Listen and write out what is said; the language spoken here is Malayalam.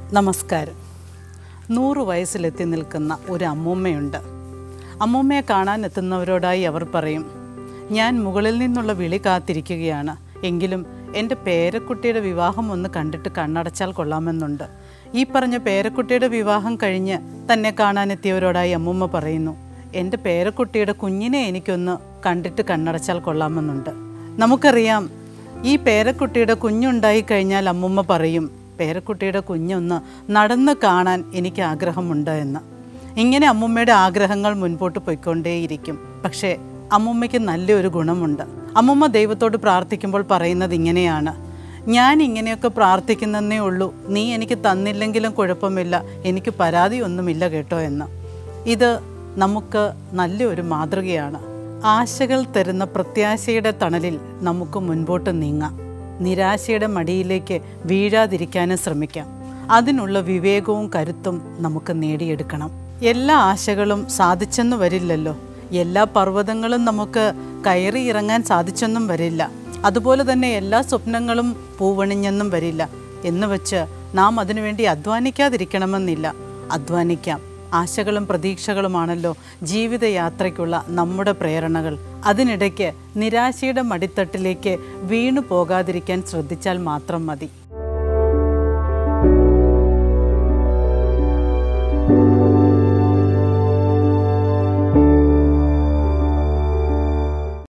നമസ്കാരം നൂറ് വയസ്സിലെത്തി നിൽക്കുന്ന ഒരു അമ്മൂമ്മയുണ്ട് അമ്മൂമ്മയെ കാണാൻ എത്തുന്നവരോടായി അവർ പറയും ഞാൻ മുകളിൽ നിന്നുള്ള വിളി കാത്തിരിക്കുകയാണ് എങ്കിലും എൻ്റെ പേരക്കുട്ടിയുടെ വിവാഹം ഒന്ന് കണ്ടിട്ട് കണ്ണടച്ചാൽ കൊള്ളാമെന്നുണ്ട് ഈ പറഞ്ഞ പേരക്കുട്ടിയുടെ വിവാഹം കഴിഞ്ഞ് തന്നെ കാണാനെത്തിയവരോടായി അമ്മൂമ്മ പറയുന്നു എൻ്റെ പേരക്കുട്ടിയുടെ കുഞ്ഞിനെ എനിക്കൊന്ന് കണ്ടിട്ട് കണ്ണടച്ചാൽ കൊള്ളാമെന്നുണ്ട് നമുക്കറിയാം ഈ പേരക്കുട്ടിയുടെ കുഞ്ഞുണ്ടായി കഴിഞ്ഞാൽ അമ്മുമ്മ പറയും പേരക്കുട്ടിയുടെ കുഞ്ഞൊന്ന് നടന്ന് കാണാൻ എനിക്ക് ആഗ്രഹമുണ്ട് എന്ന് ഇങ്ങനെ അമ്മുമ്മയുടെ ആഗ്രഹങ്ങൾ മുൻപോട്ട് പോയിക്കൊണ്ടേയിരിക്കും പക്ഷേ അമ്മുമ്മയ്ക്ക് നല്ലൊരു ഗുണമുണ്ട് അമ്മുമ്മ ദൈവത്തോട് പ്രാർത്ഥിക്കുമ്പോൾ പറയുന്നത് ഇങ്ങനെയാണ് ഞാൻ ഇങ്ങനെയൊക്കെ പ്രാർത്ഥിക്കുന്നതേ ഉള്ളൂ നീ എനിക്ക് തന്നില്ലെങ്കിലും കുഴപ്പമില്ല എനിക്ക് പരാതിയൊന്നുമില്ല കേട്ടോ എന്ന് ഇത് നമുക്ക് നല്ലൊരു മാതൃകയാണ് ആശകൾ തരുന്ന പ്രത്യാശയുടെ തണലിൽ നമുക്ക് മുൻപോട്ട് നീങ്ങാം നിരാശയുടെ മടിയിലേക്ക് വീഴാതിരിക്കാനും ശ്രമിക്കാം അതിനുള്ള വിവേകവും കരുത്തും നമുക്ക് നേടിയെടുക്കണം എല്ലാ ആശകളും സാധിച്ചെന്ന് വരില്ലല്ലോ എല്ലാ പർവ്വതങ്ങളും നമുക്ക് കയറി ഇറങ്ങാൻ സാധിച്ചെന്നും വരില്ല അതുപോലെ തന്നെ എല്ലാ സ്വപ്നങ്ങളും പൂവണിഞ്ഞെന്നും വരില്ല എന്ന് വെച്ച് നാം അതിനുവേണ്ടി അധ്വാനിക്കാതിരിക്കണമെന്നില്ല അധ്വാനിക്കാം ആശകളും പ്രതീക്ഷകളുമാണല്ലോ ജീവിതയാത്രയ്ക്കുള്ള നമ്മുടെ പ്രേരണകൾ അതിനിടയ്ക്ക് നിരാശയുടെ മടിത്തട്ടിലേക്ക് വീണു പോകാതിരിക്കാൻ ശ്രദ്ധിച്ചാൽ മാത്രം മതി